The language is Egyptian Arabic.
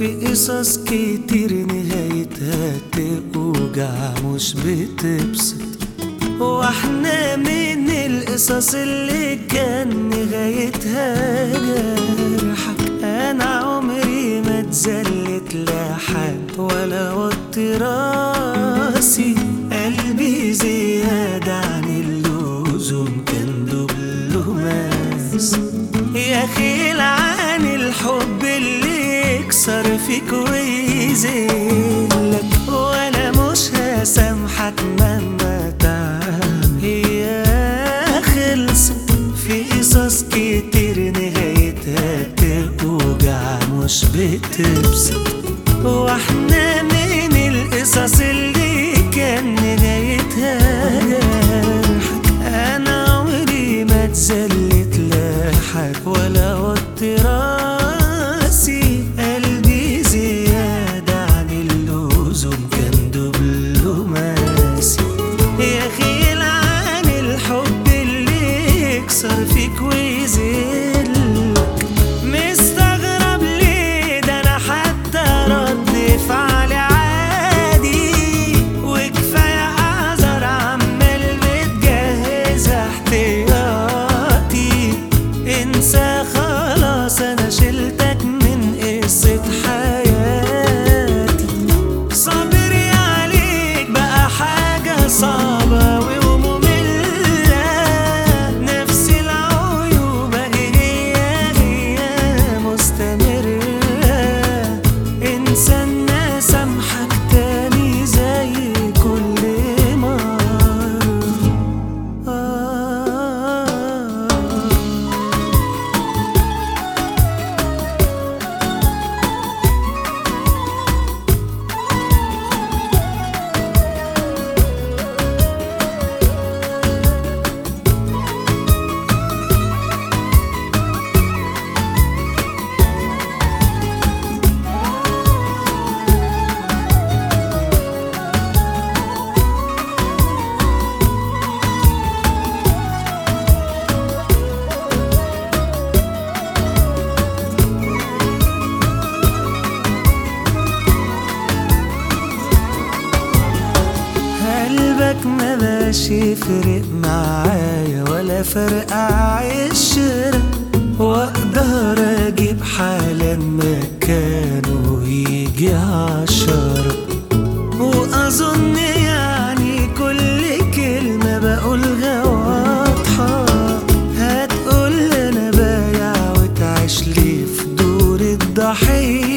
في قصص كتير نهايتها توجع مش بتبسط واحنا من القصص اللي كان نهايتها جرحك انا عمري ما اتذلت لحد ولا وطي راسي قلبي زيادة عن اللزوم كان دبلوماس يا خيل عن الحب اللي يكسر فيك ويذلك وانا مش هسامحك مهما تعمل هي خلصت في قصص كتير نهايتها توجع مش بتبسط واحنا من القصص اللي كان نهايتها جرحك انا عمري ما اتذلت لحد ولا وطي راسي قلبي زيادة عن اللزوم كان دبلوماسي يا خيل عن الحب اللي يكسر فيك ويذلك مستغرب ليه ده انا حتى رد فعلي عادي وكفايه اعذر عمال بتجهز احتياطي انسى خلاص انا شلتك من قصه حياتي صبري عليك بقى حاجة صعبة ومملة نفس العيوب هي هي مستمرة انسى الناس سامحك تاني زي كل مرة آه قلبك ما باش يفرق معايا ولا فرق عشرة واقدر اجيب حالا مكانه يجي عشرة واظن يعني كل كلمة بقولها واضحة هتقول انا بايع وتعيش لي في دور الضحية